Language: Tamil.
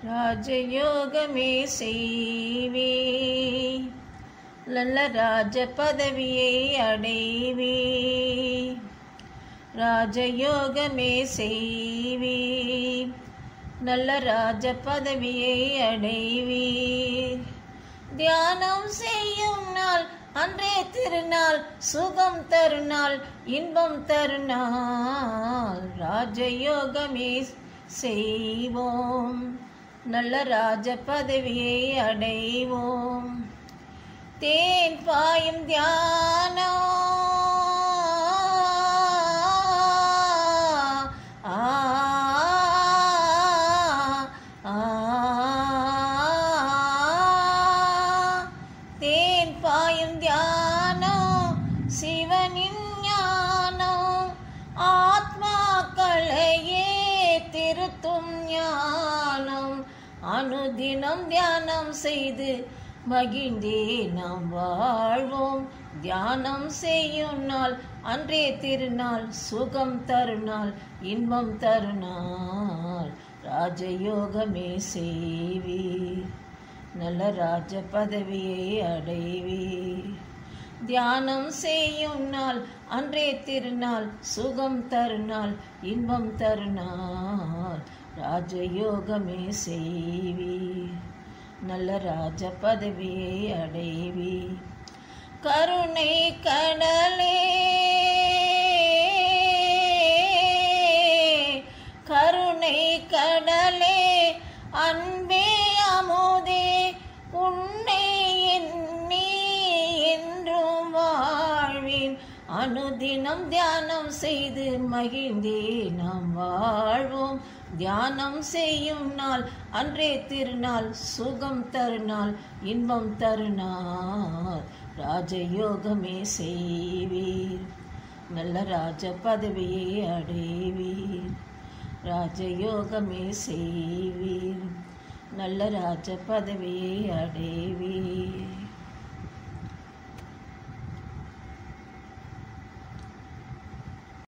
ராஜயோகமே செய்வே நல்ல ராஜ பதவியை அடைவே ராஜயோகமே செய்வே நல்ல ராஜ பதவியை அடைவே தியானம் செய்யும் நாள் அன்றே திருநாள் சுகம் தருநாள் இன்பம் தருநாள் ராஜயோகமே செய்வோம் நல்ல ராஜ பதவியை அடைவோம் தேன் பாயும் தியானம் ஆ, ஆ, தேன் பாயும் தியானம் சிவனின் ஞானம் ஆத்மாக்களையே திருத்தும் ஞானம் அனுதினம் தியானம் செய்து மகிழ்ந்தே நாம் வாழ்வோம் தியானம் செய்யும் நாள் அன்றே திருநாள் சுகம் தருநாள் இன்பம் தருநாள் ராஜயோகமே செய்வீர் நல்ல ராஜ பதவியை அடைவீர் தியானம் செய்யும் நாள் அன்றே திருநாள் சுகம் தருநாள் இன்பம் தருநாள் ராஜயோகமே செய்வீர் நல்ல ராஜ பதவியை அடைவீர் கருணை கடலே கருணை கடலே அன்பே அமுதே உன்னை எண்ணி என்றும் வாழ்வேன் அனுதினம் தியானம் செய்து மகிழ்ந்தே நாம் வாழ்வோம் தியானம் செய்யும் நாள் அன்றே திருநாள் சுகம் தருநாள் இன்பம் தருநாள் ராஜயோகமே செய்வீர் நல்ல ராஜ பதவியை அடைவீர் ராஜயோகமே செய்வீர் நல்ல ராஜ பதவியை அடைவீர்